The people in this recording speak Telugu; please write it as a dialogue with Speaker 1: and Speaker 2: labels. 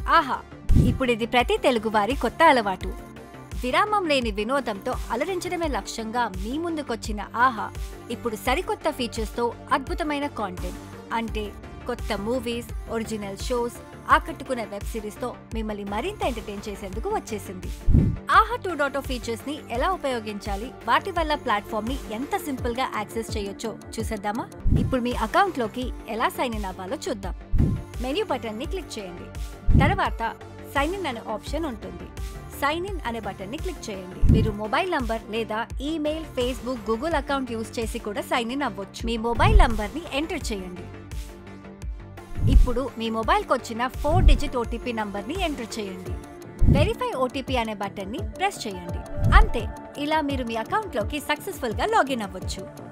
Speaker 1: ఆహా ఇప్పుడు ఇది ప్రతి తెలుగువారి కొత్త అలవాటు విరామం లేని వినోదంతో అలరించడమే లక్ష్యంగా మీ ముందుకొచ్చిన ఆహా ఇప్పుడు సరికొత్త ఫీచర్స్తో అద్భుతమైన కాంటెంట్ అంటే కొత్త మూవీస్ ఒరిజినల్ షోస్ ఆకట్టుకునే వెబ్ సిరీస్తో మిమ్మల్ని మరింత ఎంటర్టైన్ చేసేందుకు వచ్చేసింది ఆహా టూ డాట్ ఫీచర్స్ ని ఎలా ఉపయోగించాలి వాటి వల్ల ప్లాట్ఫామ్ ని ఎంత సింపుల్ గా యాక్సెస్ చేయొచ్చో చూసేద్దామా ఇప్పుడు మీ అకౌంట్ లోకి ఎలా సైన్ ఇన్ అవ్వాలో చూద్దాం మెన్యూ బటన్ ని క్లిక్ చేయండి తర్వాత సైన్ ఇన్ అనే ఆప్షన్ ఉంటుంది సైన్ ఇన్ అనే బటన్ ని క్లిక్ చేయండి మీరు మొబైల్ నంబర్ లేదా email Facebook Google account use చేసి కూడా సైన్ ఇన్ అవ్వచ్చు మీ మొబైల్ నంబర్ ని ఎంటర్ చేయండి ఇప్పుడు మీ మొబైల్కి వచ్చిన ఫోర్ డిజిట్ ఓటీపీ నంబర్ని ఎంటర్ చేయండి వెరిఫై ఓటీపీ అనే బటన్ని ప్రెస్ చేయండి అంతే ఇలా మీరు మీ అకౌంట్లోకి సక్సెస్ఫుల్గా లాగిన్ అవ్వచ్చు